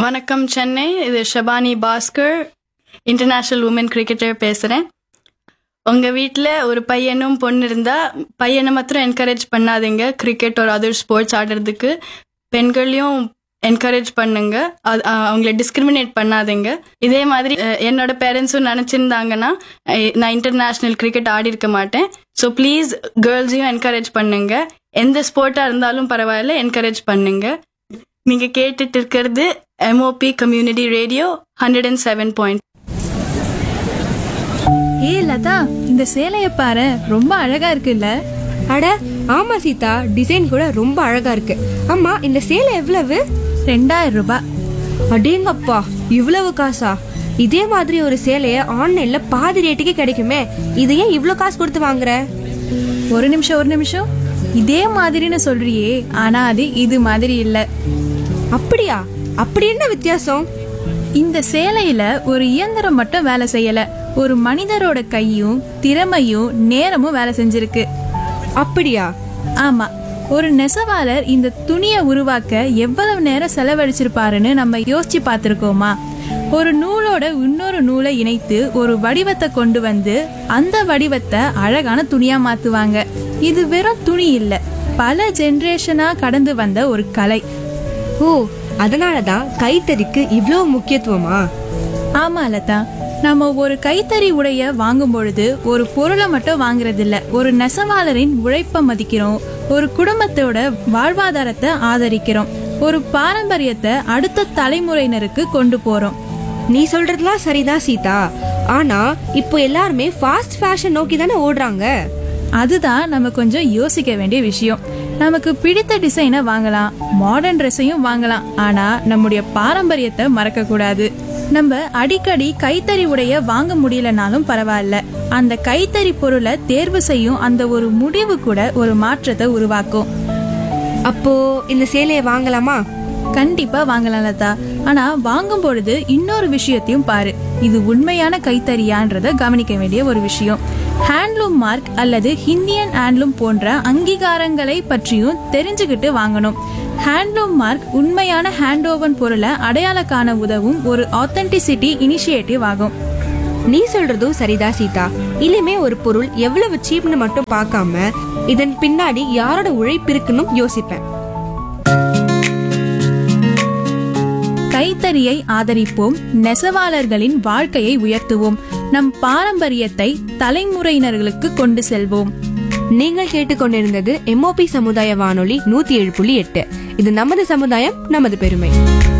வணக்கம் சென்னை இது Shabani Bhaskar international woman cricketer பேசுகிறேன் உங்கள் வீட்டில் ஒரு பையனும் பொண்ணு இருந்தால் பையனை மாத்திரம் என்கரேஜ் பண்ணாதீங்க கிரிக்கெட் ஒரு அதர் ஸ்போர்ட்ஸ் ஆடுறதுக்கு பெண்களையும் என்கரேஜ் பண்ணுங்க அது அஹ், அவங்கள டிஸ்கிரிமினேட் பண்ணாதீங்க இதே மாதிரி அஹ், என்னோட பேரண்ட்ஸும் நினச்சிருந்தாங்கன்னா நான் இன்டர்நேஷ்னல் கிரிக்கெட் ஆடி இருக்க மாட்டேன் ஸோ ப்ளீஸ் கேர்ள்ஸையும் என்கரேஜ் பண்ணுங்க எந்த ஸ்போர்ட்டாக இருந்தாலும் பரவாயில்ல என்கரேஜ் பண்ணுங்க நீங்க கேட்டுட்டு இருக்கிறது M O P community radio hundred and seven point ஏ லதா இந்த சேலைய பாரு ரொம்ப அழகா இருக்குல்ல அட ஆமா சீதா டிசைன் கூட ரொம்ப அழகா இருக்கு அம்மா இந்த சேலை எவ்வளவு ரெண்டாயிரம் ரூபாய் அடேங்கப்பா இவ்வளவு காசா இதே மாதிரி ஒரு சேலைய ஆன்லைன்ல பாதி ரேட்டுக்கே கிடைக்குமே இது ஏன் இவ்வளவு காசு கொடுத்து வாங்குற ஒரு நிமிஷம் ஒரு நிமிஷம் இதே மாதிரின்னு சொல்றியே ஆனா அது இது மாதிரி இல்ல அப்படியா அப்படி என்ன வித்தியாசம் இந்த சேலையில ஒரு இயந்திரம் மட்டும் வேலை செய்யல ஒரு மனிதரோட கையும் திறமையும் நேரமும் வேலை செஞ்சிருக்கு அப்படியா ஆமா ஒரு நெசவாளர் இந்த துணியை உருவாக்க எவ்வளவு நேரம் செலவழிச்சிருப்பாருன்னு நம்ம யோசிச்சு பார்த்திருக்கோமா ஒரு நூலோட இன்னொரு நூலை இணைத்து ஒரு வடிவத்தை கொண்டு வந்து அந்த வடிவத்தை அழகான துணியா மாத்துவாங்க இது வெறும் துணி இல்ல பல ஜெனரேஷனா கடந்து வந்த ஒரு கலை ஓ அதனாலதான் கைத்தறிக்கு இவ்வளவு முக்கியத்துவமா ஆமா லதா நம்ம ஒரு கைத்தறி உடைய வாங்கும் பொழுது ஒரு பொருளை மட்டும் வாங்குறது இல்ல ஒரு நெசவாளரின் உழைப்பை மதிக்கிறோம் ஒரு குடும்பத்தோட வாழ்வாதாரத்தை ஆதரிக்கிறோம் ஒரு பாரம்பரியத்தை அடுத்த தலைமுறையினருக்கு கொண்டு போறோம் நீ சொல்றதுலாம் சரிதான் சீதா ஆனா இப்போ எல்லாருமே ஃபாஸ்ட் ஃபேஷன் நோக்கி தானே ஓடுறாங்க அதுதான் நம்ம கொஞ்சம் யோசிக்க வேண்டிய விஷயம் நமக்கு பிடித்த டிசைனை வாங்கலாம் மாடர்ன் ட்ரெஸ்ஸையும் வாங்கலாம் ஆனா நம்முடைய பாரம்பரியத்தை மறக்க கூடாது நம்ம அடிக்கடி கைத்தறி உடைய வாங்க முடியலனாலும் பரவாயில்ல அந்த கைத்தறி பொருளை தேர்வு செய்யும் அந்த ஒரு முடிவு கூட ஒரு மாற்றத்தை உருவாக்கும் அப்போ இந்த சேலையை வாங்கலாமா கண்டிப்பா வாங்கலாம் லதா ஆனா வாங்கும் பொழுது இன்னொரு விஷயத்தையும் பாரு இது உண்மையான கைத்தறியான்றத கவனிக்க வேண்டிய ஒரு விஷயம் ஹேண்ட்லூம் மார்க் அல்லது ஹிந்தியன் ஹேண்ட்லூம் போன்ற அங்கீகாரங்களை பற்றியும் தெரிஞ்சுக்கிட்டு வாங்கணும் ஹேண்ட்லூம் மார்க் உண்மையான ஹேண்ட் ஓவன் பொருளை அடையாள காண உதவும் ஒரு ஆத்தென்டிசிட்டி இனிஷியேட்டிவ் ஆகும் நீ சொல்றதும் சரிதா சீதா இனிமே ஒரு பொருள் எவ்வளவு சீப்னு மட்டும் பார்க்காம இதன் பின்னாடி யாரோட உழைப்பு இருக்குன்னு யோசிப்பேன் கைத்தறியை ஆதரிப்போம் நெசவாளர்களின் வாழ்க்கையை உயர்த்துவோம் நம் பாரம்பரியத்தை தலைமுறையினர்களுக்கு கொண்டு செல்வோம் நீங்கள் கேட்டுக்கொண்டிருந்தது எம்ஓபி சமுதாய வானொலி நூத்தி ஏழு புள்ளி எட்டு இது நமது சமுதாயம் நமது பெருமை